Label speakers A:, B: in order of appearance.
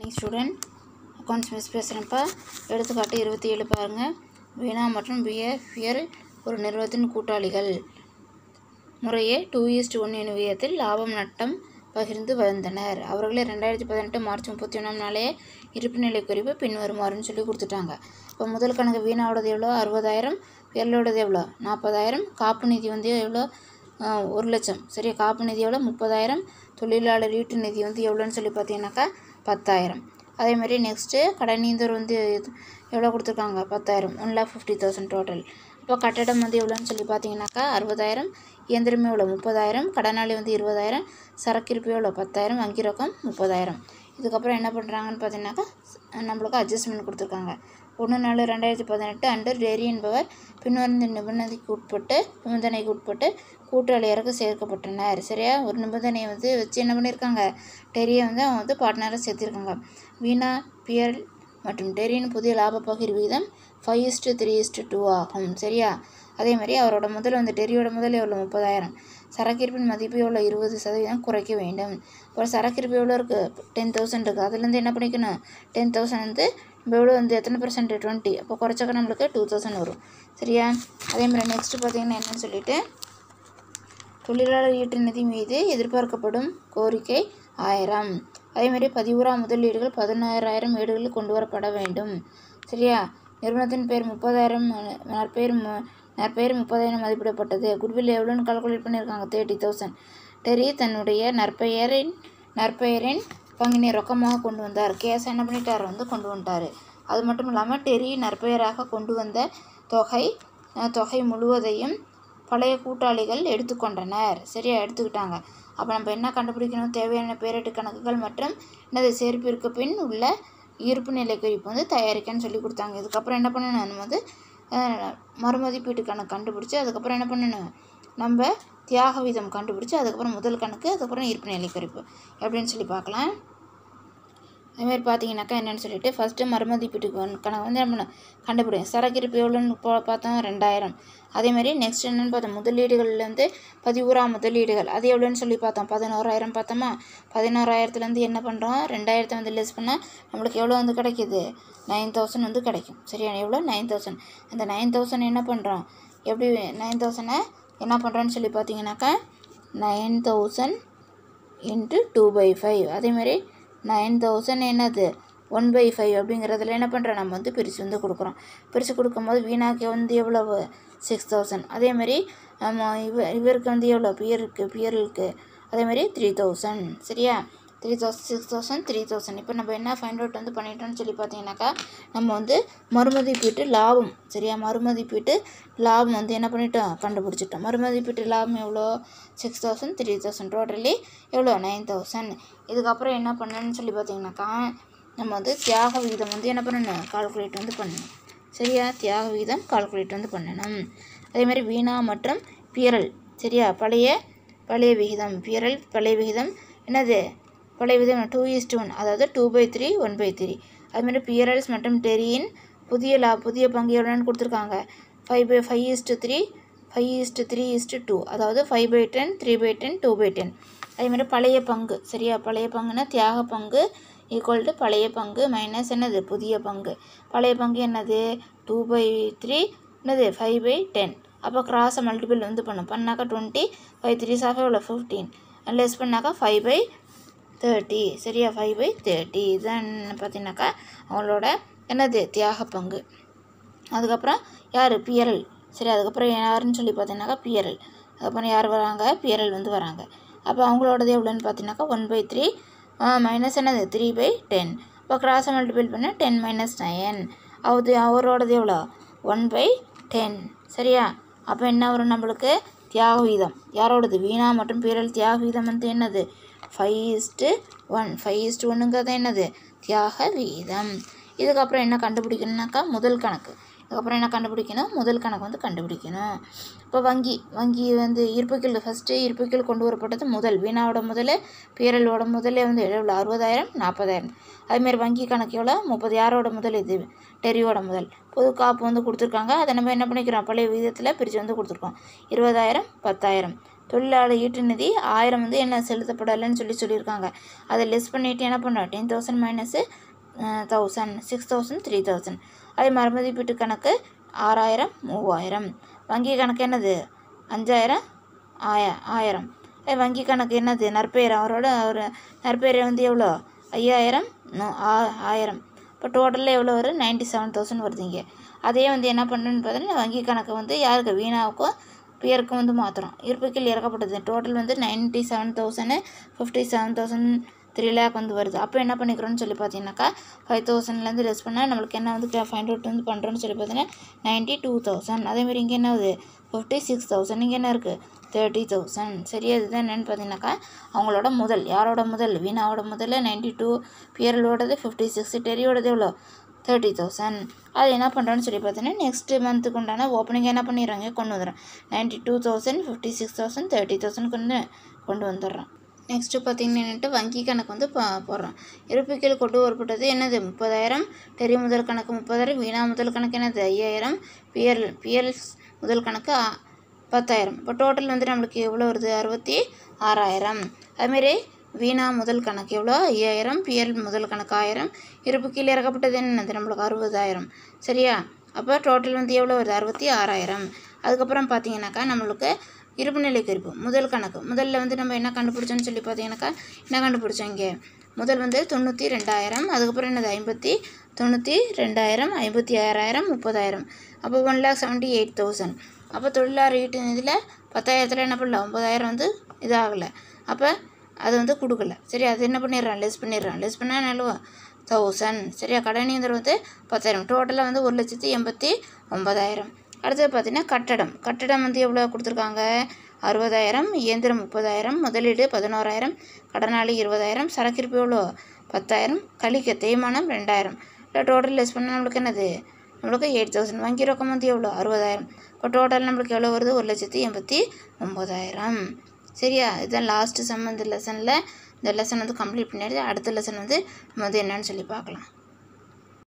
A: student accounts miss பேசுகிறேன்ப்பா எடுத்துக்காட்டு இருபத்தி ஏழு பாருங்கள் வீணா மற்றும் பிஹேவியர் ஒரு நிறுவனத்தின் கூட்டாளிகள் முறையே டூ ஈஸ்ட் ஒன் எனும் விகிதத்தில் லாபம் நட்டம் பகிர்ந்து வந்தனர் அவர்களே ரெண்டாயிரத்தி பதினெட்டு மார்ச் முப்பத்தி ஒன்றாம் நாளே இருப்பு நிலை குறிப்பு பின்வருமாறுன்னு சொல்லி கொடுத்துட்டாங்க இப்போ முதல் கணக்கு வீணாவோடது எவ்வளோ அறுபதாயிரம் பியலோடது எவ்வளோ நாற்பதாயிரம் காப்பு நிதி வந்து எவ்வளோ ஆஹ், ஒரு லட்சம் சரியா காப்பு நிதி எவ்வளோ முப்பதாயிரம் தொழிலாளர் ஈட்டு நிதி வந்து எவ்வளோன்னு சொல்லி பார்த்தீங்கன்னாக்கா பத்தாயிரம் அதே மாதிரி நெக்ஸ்ட்டு கடனீந்தர் வந்து எது- எவ்வளோ கொடுத்துருக்காங்க பத்தாயிரம் one lakh fifty thousand total இப்போ கட்டடம் வந்து எவ்வளோன்னு சொல்லி பார்த்தீங்கன்னாக்கா அறுபதாயிரம் இயந்திரமே எவ்வளோ முப்பதாயிரம் கடனாளி வந்து இருபதாயிரம் சரக்கிருப்பு எவ்வளோ பத்தாயிரம் வங்கி ரொக்கம் முப்பதாயிரம் இதுக்கப்புறம் என்ன பண்ணுறாங்கன்னு பார்த்தீங்கன்னாக்கா ஸ்- நம்மளுக்கு அட்ஜஸ்ட்மெண்ட் கொடுத்துருக்காங்க ஒன்று நாலு ரெண்டாயிரத்தி பதினெட்டு அண்டர் டெரி என்பவர் பின்வருந்த நிபந்தனைக்கு உட்பட்டு நிபந்தனைக்கு உட்பட்டு கூட்டாளியருக்கு சேர்க்கப்பட்டனர் சரியா ஒரு நிபந்தனையை வந்து வச்சு என்ன பண்ணியிருக்காங்க டெரியை வந்து அவங்க வந்து பார்ட்னராக சேர்த்திருக்காங்க வீணா பியர் மற்றும் டெரியின் புதிய லாப பகிர் வீதம் five is to three is to two ஆகும் சரியா அதே மாதிரி அவரோட முதல் வந்து டெரியோட முதல் எவ்வளோ முப்பதாயிரம் சரக்கிருப்பின் மதிப்பு எவ்வளோ இருபது சதவீதம் குறைக்க வேண்டும் அப்புறம் சரக்கிருப்பு எவ்வளோ இருக்குது டென் தௌசண்ட் இருக்குது அதுலேருந்து என்ன பண்ணிக்கணும் டென் தௌசண்ட் வந்து இப்போ எவ்வளோ வந்து எத்தனை பர்சன்ட் டுவெண்ட்டி அப்போ குறைச்சாக்க நம்மளுக்கு டூ தௌசண்ட் வரும் சரியா அதே மாதிரி நெக்ஸ்ட்டு பார்த்தீங்கன்னா என்னன்னு சொல்லிட்டு தொழிலாளர் ஈட்டு நிதி மீது எதிர்பார்க்கப்படும் கோரிக்கை ஆயிரம் அதேமாதிரி பதிவுறா முதலீடுகள் பதினாயிரம் வீடுகளில் கொண்டு வரப்பட வேண்டும் சரியா நிறுவனத்தின் பேர் முப்பதாயிரம் நற்பெயர் மு- நற்பெயர் முப்பதாயிரம் மதிப்பிடப்பட்டது குட்வில் எவ்வளோன்னு கால்குலேட் பண்ணியிருக்காங்க தேர்ட்டி தௌசண்ட் டெரி தன்னுடைய நற்பெயரின் நற்பெயரின் பங்கினை ரொக்கமாக கொண்டு வந்தார் கேஸ் என்ன பண்ணிட்டார் வந்து கொண்டு வந்துட்டார் அது மட்டும் இல்லாமல் டெரி நற்பெயராக கொண்டு வந்த தொகை அஹ், தொகை முழுவதையும் பழைய கூட்டாளிகள் எடுத்துக்கொண்டனர் சரியா எடுத்துக்கிட்டாங்க அப்போ நம்ம என்ன கண்டுபிடிக்கணும் தேவையான பேரட்டு கணக்குகள் மற்றும் என்னது சேர்ப்பிற்கு பின் உள்ள இருப்பு நிலை குறிப்பு வந்து தயாரிக்கன்னு சொல்லி கொடுத்தாங்க இதுக்கப்புறம் என்ன பண்ணணும் நம்ம வந்து அஹ், மறுமதிப்பீட்டு கணக்கு கண்டுபிடிச்சி அதுக்கப்புறம் என்ன பண்ணணும் நம்ம தியாக வீதம் கண்டுபிடிச்சி அதுக்கப்புறம் முதல் கணக்கு அதுக்கப்புறம் இருப்பு நிலை குறிப்பு எப்படின்னு சொல்லி பார்க்கலாம் அதுமாரி பார்த்தீங்கன்னாக்கா என்னென்னு சொல்லிட்டு ஃபஸ்ட்டு மறுமதிப்பீட்டு கண- கணக்கு வந்து நம்ம கண்டுபிடிக்கும் சரக்கிருப்பு எவ்வளோன்னு போ பார்த்தோம் ரெண்டாயிரம் அதேமாதிரி நெக்ஸ்ட் என்னென்னு பார்த்தோம் முதலீடுகளில் வந்து பதிவுறா முதலீடுகள் அது எவ்வளோன்னு சொல்லி பார்த்தோம் பதினோராயிரம் பார்த்தோமா பதினோராயிரத்துலேருந்து என்ன பண்ணுறோம் ரெண்டாயிரத்தை வந்து லெஸ் பண்ணால் நம்மளுக்கு எவ்வளோ வந்து கிடைக்கிது நைன் தௌசண்ட் வந்து கிடைக்கும் சரியா எவ்வளோ நைன் தௌசண்ட் அந்த நைன் தௌசண்ட் என்ன பண்ணுறோம் எப்படி நைன் தௌசண்டை என்ன பண்ணுறோன்னு சொல்லி பார்த்தீங்கன்னாக்கா nine thousand into two by five அதேமாதிரி நைன் தௌசண்ட் என்னது ஒன் பை ஃபைவ் அப்படிங்கிறதுல என்ன பண்ணுறோம் நம்ம வந்து பிரித்து வந்து கொடுக்குறோம் பிரித்து கொடுக்கும்போது வீணாக்கு வந்து எவ்வளவு சிக்ஸ் தௌசண்ட் அதேமாதிரி இவ இவருக்கு வந்து எவ்வளோ பியருக்கு பியருக்கு அதேமாதிரி த்ரீ தௌசண்ட் சரியா three thousand six thousand three thousand இப்போ நம்ம என்ன ஃபைண்ட் அவுட் வந்து பண்ணிட்டோம்னு சொல்லி பார்த்தீங்கன்னாக்கா நம்ம வந்து மறுமதிப்பீட்டு லாபம் சரியா மறுமதிப்பீட்டு லாபம் வந்து என்ன பண்ணிட்டோம் கண்டுபிடிச்சிட்டோம் மறுமதிப்பீட்டு லாபம் எவ்வளோ six thousand three thousand totally எவ்வளோ நைன் தௌசண்ட் இதுக்கப்புறம் என்ன பண்ணணும்னு சொல்லி பார்த்தீங்கன்னாக்கா நம்ம வந்து தியாக விகிதம் வந்து என்ன பண்ணணும் கால்குலேட் வந்து பண்ணணும் சரியா தியாக விகிதம் கால்குலேட் வந்து பண்ணணும் அதே மாதிரி வீணா மற்றும் பியரல் சரியா பழைய பழைய விகிதம் பியரல் பழைய விகிதம் என்னது பழைய விகிதம் டூ இஸ்ட் ஒன் அதாவது two by three one by three அதுமாதிரி பியரல்ஸ் மற்றும் டெரியின் புதிய லா புதிய பங்கு எவ்வளோன்னு கொடுத்துருக்காங்க five by five is to three five is to three is to two அதாவது five by ten three by ten two by ten அதேமாதிரி பழைய பங்கு சரியா பழைய பங்குனா தியாக பங்கு ஈக்குவல் டு பழைய பங்கு மைனஸ் என்னது புதிய பங்கு பழைய பங்கு என்னது டூ பை த்ரீ என்னது ஃபைவ் பை டென் அப்போ கிராஸை மல்டிபிள் வந்து பண்ணும் பண்ணாக்கா டுவெண்ட்டி ஃபைவ் த்ரீ சாஃப் எவ்வளோ ஃபிஃப்டீன் லெஸ் பண்ணாக்கா ஃபைவ் பை தேர்ட்டி சரியா ஃபைவ் பை தேர்ட்டி இதுதான் பார்த்தீங்கன்னாக்கா அவங்களோட என்னது தியாக பங்கு அதுக்கப்புறம் யார் பியரல் சரி அதுக்கப்புறம் யாருன்னு சொல்லி பார்த்தீங்கன்னாக்கா பியரல் அதுக்கப்புறம் யார் வராங்க பியரல் வந்து வராங்க அப்போ அவங்களோடது எவ்வளோன்னு பார்த்தீங்கன்னாக்கா ஒன் பை த்ரீ மைனஸ் என்னது த்ரீ பை டென் இப்போ கிராஸை மல்டிபிள் பண்ணால் டென் மைனஸ் நயன் அது அவரோடது எவ்வளோ ஒன் பை டென் சரியா அப்போ என்ன வரும் நம்மளுக்கு தியாக வீதம் யாரோடது வீணா மற்றும் பியரல் தியாக வீதம் வந்து என்னது five is to one five is to ஒன்றுங்கிறது என்னது தியாக வீதம் இதுக்கப்புறம் என்ன கண்டுபிடிக்கணும்னாக்கா முதல் கணக்கு இதுக்கப்புறம் என்ன கண்டுபிடிக்கணும் முதல் கணக்கு வந்து கண்டுபிடிக்கணும் இப்போ வங்கி வங்கி வந்து இருப்புக்கள் ஃபஸ்ட்டு இருப்புக்கள் கொண்டு வரப்பட்டது முதல் வீணாவோட முதல் பேரலோட முதலே வந்து எவ்வளோ அறுபதாயிரம் நாற்பதாயிரம் அதுமாரி வங்கி கணக்கு எவ்வளோ முப்பது யாரோட முதல் இது டெரியோட முதல் பொது காப்பு வந்து கொடுத்துருக்காங்க அதை நம்ம என்ன பண்ணிக்கிறோம் பழைய விகிதத்தில் பிரித்து வந்து கொடுத்துருக்கோம் இருபதாயிரம் பத்தாயிரம் தொழிலாளர் ஈட்டு நிதி ஆயிரம் வந்து என்ன செலுத்தப்படலைன்னு சொல்லி சொல்லியிருக்காங்க அதை லெஸ் பண்ணிவிட்டு என்ன பண்ணோம் ten thousand minus thousand six thousand three thousand அதே மறுமதிப்பீட்டு கணக்கு ஆறாயிரம் மூவாயிரம் வங்கி கணக்கு என்னது அஞ்சாயிரம் ஆய ஆயிரம் அதே வங்கி கணக்கு என்னது நற்பெயர் அவரோட அவர் நற்பெயர் வந்து எவ்வளோ ஐயாயிரம் நூ- ஆ- ஆயிரம் இப்போ டோட்டலில் எவ்வளோ வரும் நைன்ட்டி செவன் தௌசண்ட் வருதுங்க அதே வந்து என்ன பண்ணுன்னு பார்த்தீங்கன்னா வங்கி கணக்கு வந்து யாருக்கு வீணாவுக்கும் பியருக்கும் வந்து மாற்றுறோம் இருப்புக்கில் இறக்கப்பட்டது டோட்டல் வந்து ninety seven thousand fifty seven thousand three lakh வந்து வருது அப்போ என்ன பண்ணிக்கிறோம்னு சொல்லி பார்த்தீங்கன்னாக்கா ஃபைவ் தௌசண்ட்லேருந்து லெஸ் பண்ணால் நம்மளுக்கு என்ன வந்து ஃபைண்ட் அவுட் வந்து பண்ணுறோன்னு சொல்லி பார்த்தீங்கன்னா நைன்ட்டி டூ தௌசண்ட் அதேமாதிரி இங்கே என்ன ஆகுது ஃபிஃப்டி சிக்ஸ் தௌசண்ட் இங்கே என்ன இருக்குது தேர்ட்டி தௌசண்ட் சரியா இதுதான் என்னென்னு பார்த்தீங்கன்னாக்கா அவங்களோட முதல் யாரோட முதல் வீணாவோட முதல்ல நைன்ட்டி டூ பியரலோடது ஃபிஃப்டி சிக்ஸ் டெரியோடது எவ்வளோ தேர்ட்டி தௌசண்ட் அது என்ன பண்ணுறோன்னு சொல்லி பார்த்தீங்கன்னா நெக்ஸ்ட் மந்த்துக்கு உண்டான ஓப்பனிங் என்ன பண்ணிடுறாங்க கொண்டு வந்துடுறோம் ninety two thousand fifty six thousand thirty thousand கொண்டு கொண்டு வந்துடுறோம் நெக்ஸ்ட்டு பார்த்தீங்கன்னா வங்கி கணக்கு வந்து பா போடுறோம் இருப்புக்கீழ் கொண்டு வரப்பட்டது என்னது முப்பதாயிரம் டெரி முதல் கணக்கு முப்பதாயிரம் வீணா முதல் கணக்கு என்னது ஐயாயிரம் பிஎல் பிஎல்ஸ் முதல் கணக்கு ஆ- பத்தாயிரம் இப்போ டோட்டல் வந்து நம்மளுக்கு எவ்வளோ வருது அறுபத்தி ஆறாயிரம் அதுமாரி வீணா முதல் கணக்கு எவ்வளோ ஐயாயிரம் பிஎல் முதல் கணக்கு ஆயிரம் இருப்பு கீழே இறக்கப்பட்டது என்னது நம்மளுக்கு அறுபதாயிரம் சரியா அப்போ டோட்டல் வந்து எவ்வளோ வருது அறுபத்தி ஆறாயிரம் அதுக்கப்புறம் பார்த்தீங்கன்னாக்கா நம்மளுக்கு இருப்புநிலை குறிப்பு முதல் கணக்கு முதல்ல வந்து நம்ம என்ன கண்டுபிடிச்சோன்னு சொல்லி பார்த்தீங்கன்னாக்கா என்ன கண்டுபிடிச்சோம் இங்கே முதல் வந்து தொண்ணூற்றி ரெண்டாயிரம் அதுக்கப்புறம் என்னது ஐம்பத்தி தொண்ணூற்றி ரெண்டாயிரம் ஐம்பத்தி ஆறாயிரம் முப்பதாயிரம் அப்போ one lakh seventy eight thousand அப்போ தொழிலாளர் ஈட்டு இதில் பத்தாயிரத்தில் என்ன பண்ணல ஒம்பதாயிரம் வந்து இதாகலை அப்போ அது வந்து கொடுக்கல சரி அது என்ன பண்ணிடுறான் லெஸ் பண்ணிடுறான் லெஸ் பண்ணால் நல்லவா தௌசண்ட் சரியா கடனீந்தர் வந்து பத்தாயிரம் டோட்டலாக வந்து ஒரு லட்சத்தி எண்பத்தி ஒம்பதாயிரம் அடுத்தது பார்த்தீங்கன்னா கட்டடம் கட்டடம் வந்து எவ்வளோ கொடுத்துருக்காங்க அறுபதாயிரம் இயந்திரம் முப்பதாயிரம் முதலீடு பதினோராயிரம் கடனாளி இருபதாயிரம் சரக்கிருப்பு எவ்வளோ பத்தாயிரம் கழிக்க தேய்மானம் ரெண்டாயிரம் இல்லை டோட்டல் லெஸ் பண்ணால் நம்மளுக்கு என்னது நம்மளுக்கு எயிட் தௌசண்ட் வங்கி ரொக்கம் வந்து எவ்வளோ அறுபதாயிரம் இப்போ டோட்டல் நம்மளுக்கு எவ்வளோ வருது ஒரு லட்சத்தி எண்பத்தி ஒம்பதாயிரம் சரியா இதுதான் லாஸ்ட்டு சம் இந்த லெசனில் இந்த லெசன் வந்து கம்ப்ளீட் பண்ணிடுது அடுத்த லெசன் வந்து நம்ம வந்து என்னன்னு சொல்லி பார்க்கலாம்